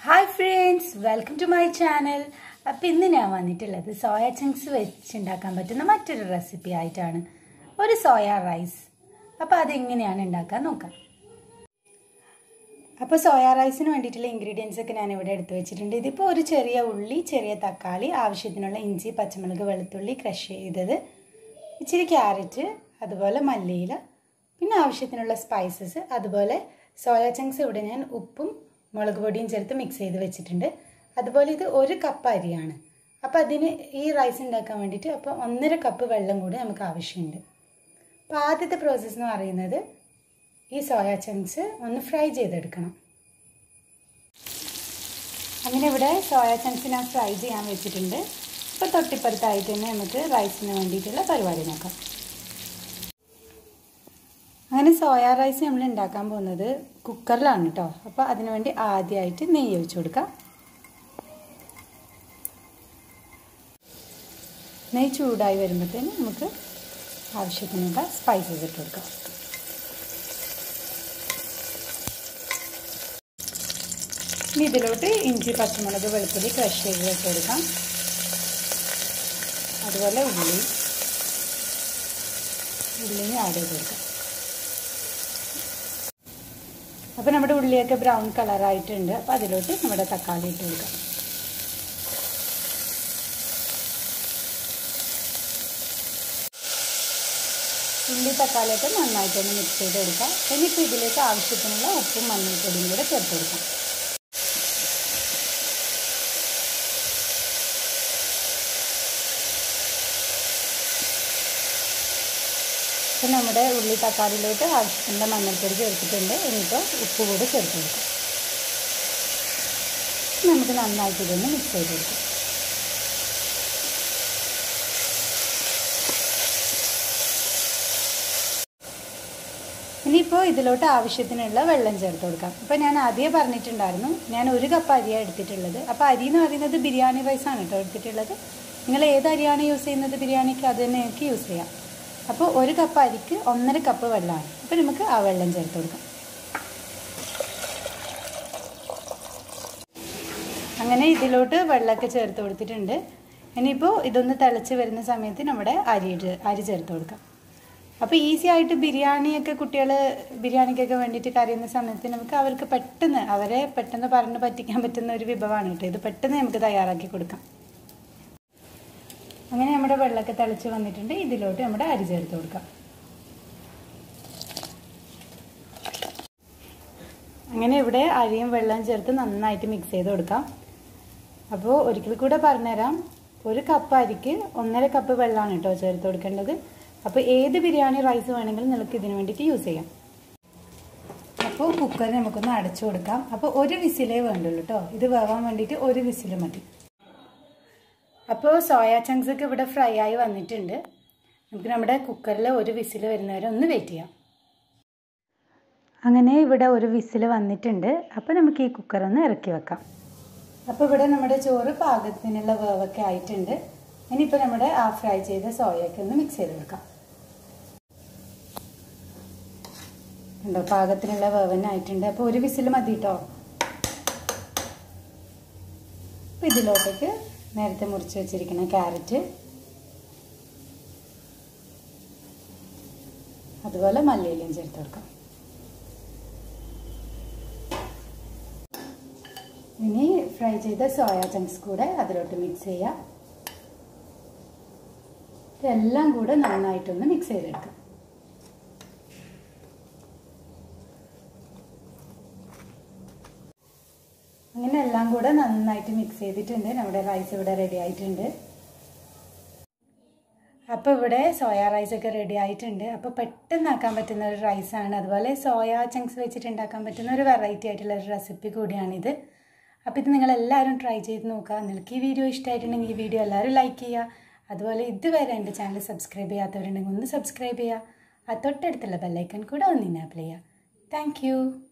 hi friends welcome to my channel അപ്പം ഇന്ന് ഞാൻ വന്നിട്ടുള്ളത് സോയ ചങ്ക്സ് വെച്ചുണ്ടാക്കാൻ പറ്റുന്ന മറ്റൊരു റെസിപ്പി ആയിട്ടാണ് ഒരു സോയ റൈസ് അപ്പോൾ അതെങ്ങനെയാണ് ഉണ്ടാക്കാൻ നോക്കാം അപ്പോൾ സോയ റൈസിന് വേണ്ടിയിട്ടുള്ള ഇൻഗ്രീഡിയൻസ് ഒക്കെ ഞാൻ ഇവിടെ എടുത്തു വെച്ചിട്ടുണ്ട് ഇതിപ്പോൾ ഒരു ചെറിയ ഉള്ളി ചെറിയ തക്കാളി ആവശ്യത്തിനുള്ള ഇഞ്ചി പച്ചമുളക് വെളുത്തുള്ളി ക്രഷ് ചെയ്തത് ഇച്ചിരി ക്യാരറ്റ് അതുപോലെ മല്ലിയില പിന്നെ ആവശ്യത്തിനുള്ള സ്പൈസസ് അതുപോലെ സോയ ചങ്ക്സ് ഇവിടെ ഞാൻ ഉപ്പും മുളക് പൊടിയും ചേർത്ത് മിക്സ് ചെയ്ത് വെച്ചിട്ടുണ്ട് അതുപോലെ ഇത് ഒരു കപ്പ് അരിയാണ് അപ്പോൾ അതിന് ഈ റൈസ് ഉണ്ടാക്കാൻ വേണ്ടിയിട്ട് അപ്പോൾ ഒന്നര കപ്പ് വെള്ളം കൂടി നമുക്ക് ആവശ്യമുണ്ട് അപ്പോൾ ആദ്യത്തെ പ്രോസസ്സ് എന്ന് പറയുന്നത് ഈ സോയ ചങ്ക്സ് ഒന്ന് ഫ്രൈ ചെയ്തെടുക്കണം അങ്ങനെ ഇവിടെ സോയ ചങ്ക്സ് ഞാൻ ഫ്രൈ ചെയ്യാൻ വെച്ചിട്ടുണ്ട് ഇപ്പോൾ തൊട്ടിപ്പുറത്തായിട്ട് തന്നെ നമുക്ക് റൈസിന് വേണ്ടിയിട്ടുള്ള പരിപാടി നോക്കാം അങ്ങനെ സോയ റൈസ് നമ്മൾ ഉണ്ടാക്കാൻ പോകുന്നത് കുക്കറിലാണ് കേട്ടോ അപ്പോൾ അതിനുവേണ്ടി ആദ്യമായിട്ട് നെയ്യ് ഒഴിച്ചു കൊടുക്കാം നെയ്യ് ചൂടായി വരുമ്പോഴത്തേന് നമുക്ക് ആവശ്യത്തിനുള്ള സ്പൈസസ് ഇട്ട് കൊടുക്കാം ഇനി ഇതിലോട്ട് ഇഞ്ചി പച്ചമുളക് വെളുത്തുള്ളി ക്രഷ് ചെയ്ത് ഇട്ട് കൊടുക്കാം അതുപോലെ ഉള്ളി ഉള്ളിന് ആഡ് ചെയ്ത് കൊടുക്കാം അപ്പോൾ നമ്മുടെ ഉള്ളിയൊക്കെ ബ്രൗൺ കളറായിട്ടുണ്ട് അപ്പോൾ അതിലോട്ട് നമ്മുടെ തക്കാളി ഇട്ട് കൊടുക്കാം ഉള്ളി തക്കാളിയൊക്കെ നന്നായിട്ടൊന്ന് മിക്സ് ചെയ്ത് കൊടുക്കാം ഇനിയിപ്പോൾ ഇതിലേക്ക് ആവശ്യത്തിനുള്ള ഉപ്പും മഞ്ഞൾപ്പൊടിയും കൂടെ ചേർത്ത് കൊടുക്കാം ഇപ്പം നമ്മുടെ ഉള്ളി തക്കാളിയിലോട്ട് ആവശ്യത്തിനുള്ള മഞ്ഞൾപ്പൊടി ചേർത്തിട്ടുണ്ട് ഇനിയിപ്പോൾ ഉപ്പ് കൂടി ചേർത്ത് കൊടുക്കാം നമുക്ക് നന്നായിട്ട് ഇതൊന്ന് മിക്സ് ചെയ്ത് കൊടുക്കാം ഇനിയിപ്പോൾ ഇതിലോട്ട് ആവശ്യത്തിനുള്ള വെള്ളം ചേർത്ത് കൊടുക്കാം ഇപ്പോൾ ഞാൻ ആദ്യം പറഞ്ഞിട്ടുണ്ടായിരുന്നു ഞാൻ ഒരു കപ്പ് അരിയാണ് എടുത്തിട്ടുള്ളത് അപ്പോൾ അരി എന്ന് പറയുന്നത് ബിരിയാണി റൈസാണ് കേട്ടോ എടുത്തിട്ടുള്ളത് നിങ്ങൾ ഏത് അരിയാണ് യൂസ് ചെയ്യുന്നത് ബിരിയാണിക്ക് അത് തന്നെ എനിക്ക് യൂസ് ചെയ്യാം അപ്പോൾ ഒരു കപ്പ് അരിക്ക് ഒന്നര കപ്പ് വെള്ളമാണ് അപ്പോൾ നമുക്ക് ആ വെള്ളം ചേർത്ത് കൊടുക്കാം അങ്ങനെ ഇതിലോട്ട് വെള്ളമൊക്കെ ചേർത്ത് കൊടുത്തിട്ടുണ്ട് ഇനിയിപ്പോൾ ഇതൊന്ന് തിളച്ച് വരുന്ന സമയത്ത് നമ്മുടെ അരി അരി ചേർത്ത് കൊടുക്കാം അപ്പോൾ ഈസി ആയിട്ട് ബിരിയാണിയൊക്കെ കുട്ടികൾ ബിരിയാണിക്കൊക്കെ വേണ്ടിയിട്ട് കറിയുന്ന സമയത്ത് നമുക്ക് അവർക്ക് പെട്ടെന്ന് അവരെ പെട്ടെന്ന് പറഞ്ഞ് പറ്റിക്കാൻ പറ്റുന്ന ഒരു വിഭവമാണ് കേട്ടോ ഇത് പെട്ടെന്ന് നമുക്ക് തയ്യാറാക്കി കൊടുക്കാം അങ്ങനെ നമ്മുടെ വെള്ളമൊക്കെ തിളച്ച് വന്നിട്ടുണ്ട് ഇതിലോട്ട് നമ്മുടെ അരി ചേർത്ത് കൊടുക്കാം അങ്ങനെ ഇവിടെ അരിയും വെള്ളവും ചേർത്ത് നന്നായിട്ട് മിക്സ് ചെയ്ത് കൊടുക്കാം അപ്പോൾ ഒരിക്കൽ കൂടെ പറഞ്ഞുതരാം ഒരു കപ്പ് അരിക്ക് ഒന്നര കപ്പ് വെള്ളമാണ് കേട്ടോ ചേർത്ത് കൊടുക്കേണ്ടത് അപ്പോൾ ഏത് ബിരിയാണി റൈസ് വേണമെങ്കിലും നിങ്ങൾക്ക് ഇതിനു വേണ്ടിയിട്ട് യൂസ് ചെയ്യാം അപ്പോൾ കുക്കർ നമുക്കൊന്ന് അടച്ചു കൊടുക്കാം അപ്പോൾ ഒരു വിസിലേ വേണ്ടുള്ളൂ കേട്ടോ ഇത് വേവാൻ വേണ്ടിയിട്ട് ഒരു വിസിൽ മതി അപ്പോൾ സോയ ചങ്ക്സ് ഒക്കെ ഇവിടെ ഫ്രൈ ആയി വന്നിട്ടുണ്ട് നമുക്ക് നമ്മുടെ കുക്കറിൽ ഒരു വിസിൽ വരുന്നവരെ ഒന്ന് വെയിറ്റ് ചെയ്യാം അങ്ങനെ ഇവിടെ ഒരു വിസിൽ വന്നിട്ടുണ്ട് അപ്പോൾ നമുക്ക് ഈ കുക്കർ ഒന്ന് ഇറക്കി വെക്കാം അപ്പോൾ ഇവിടെ നമ്മുടെ ചോറ് പാകത്തിനുള്ള വേവൊക്കെ ആയിട്ടുണ്ട് ഇനിയിപ്പോൾ നമ്മുടെ ആ ഫ്രൈ ചെയ്ത സോയൊക്കെ ഒന്ന് മിക്സ് ചെയ്ത് വെക്കാം ഉണ്ടോ പാകത്തിനുള്ള വേവനായിട്ടുണ്ട് അപ്പോൾ ഒരു വിസിൽ മതി കേട്ടോ അപ്പോൾ ഇതിലോട്ടേക്ക് നേരത്തെ മുറിച്ച് വെച്ചിരിക്കുന്ന ക്യാരറ്റ് അതുപോലെ മല്ലിയിലയും ചേർത്ത് കൊടുക്കാം ഇനി ഫ്രൈ ചെയ്ത സോയ ചങ്ക്സ് കൂടെ അതിലോട്ട് മിക്സ് ചെയ്യാം ഇതെല്ലാം കൂടെ നന്നായിട്ടൊന്ന് മിക്സ് ചെയ്തെടുക്കാം അങ്ങനെ എല്ലാം കൂടെ നന്നായിട്ട് മിക്സ് ചെയ്തിട്ടുണ്ട് നമ്മുടെ റൈസ് ഇവിടെ റെഡി ആയിട്ടുണ്ട് അപ്പോൾ ഇവിടെ സോയ റൈസ് ഒക്കെ റെഡി ആയിട്ടുണ്ട് അപ്പോൾ പെട്ടെന്ന് ആക്കാൻ പറ്റുന്ന ഒരു റൈസാണ് അതുപോലെ സോയ ചങ്ക്സ് വെച്ചിട്ട് ഉണ്ടാക്കാൻ പറ്റുന്ന ഒരു വെറൈറ്റി ആയിട്ടുള്ള ഒരു റെസിപ്പി കൂടിയാണിത് അപ്പോൾ ഇത് നിങ്ങൾ എല്ലാവരും ട്രൈ ചെയ്ത് നോക്കുക നിങ്ങൾക്ക് ഈ വീഡിയോ ഇഷ്ടമായിട്ടുണ്ടെങ്കിൽ ഈ വീഡിയോ എല്ലാവരും ലൈക്ക് ചെയ്യുക അതുപോലെ ഇതുവരെ എൻ്റെ ചാനൽ സബ്സ്ക്രൈബ് ചെയ്യാത്തവരുണ്ടെങ്കിൽ ഒന്ന് സബ്സ്ക്രൈബ് ചെയ്യുക ആ തൊട്ടടുത്തുള്ള ബെല്ലൈക്കൺ കൂടെ ഒന്ന് ഇനാപ്പിൾ ചെയ്യുക താങ്ക്